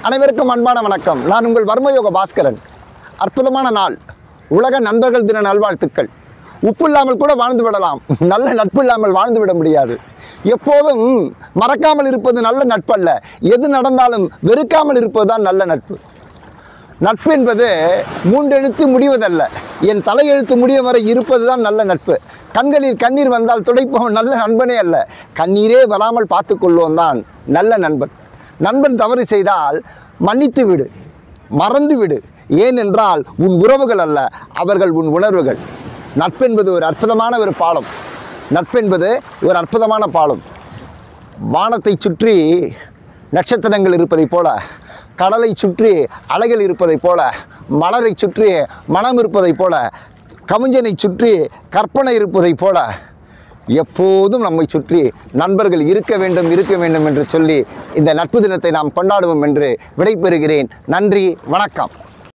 அனைவருக்கும் அன்பான வணக்கம் நான் உங்கள் வர்மயோக பாஸ்கரன் அற்புதமான நாள் உலக நண்பர்கள் தின நல்வாழ்த்துக்கள் உப்பு இல்லாமல் கூட வாழ்ந்து விடலாம் நல்ல நட்பு இல்லாமல் வாழ்ந்து விட முடியாது எப்போதும் மறக்காமல் இருப்பது நல்ல நட்பல்ல எது நடந்தாலும் வெறுக்காமல் இருப்பதுதான் நல்ல நட்பு நட்பு என்பது மூன்றெழுத்து முடிவதல்ல என் தலையெழுத்து முடியும் வரை இருப்பதுதான் நல்ல நட்பு கண்களில் கண்ணீர் வந்தால் துடைப்பவன் நல்ல நண்பனே அல்ல கண்ணீரே வராமல் பார்த்து கொள்வோம் தான் நல்ல நண்பன் நண்பன் தவறு செய்தால் மன்னித்து விடு மறந்து விடு ஏனென்றால் உன் உறவுகள் அல்ல அவர்கள் உன் உணர்வுகள் நட்பென்பது ஒரு அற்புதமான ஒரு பாலம் நட்பென்பது ஒரு அற்புதமான பாலம் வானத்தை சுற்றி நட்சத்திரங்கள் இருப்பதைப் போல கடலை சுற்றி அலைகள் இருப்பதைப் போல மலரை சுற்றி மனம் இருப்பதைப் போல கவிஞனை சுற்றி கற்பனை இருப்பதைப் போல எப்போதும் நம்மை சுற்றி நண்பர்கள் இருக்க வேண்டும் இருக்க வேண்டும் என்று சொல்லி இந்த நட்பு தினத்தை நாம் கொண்டாடுவோம் என்று விடைபெறுகிறேன் நன்றி வணக்கம்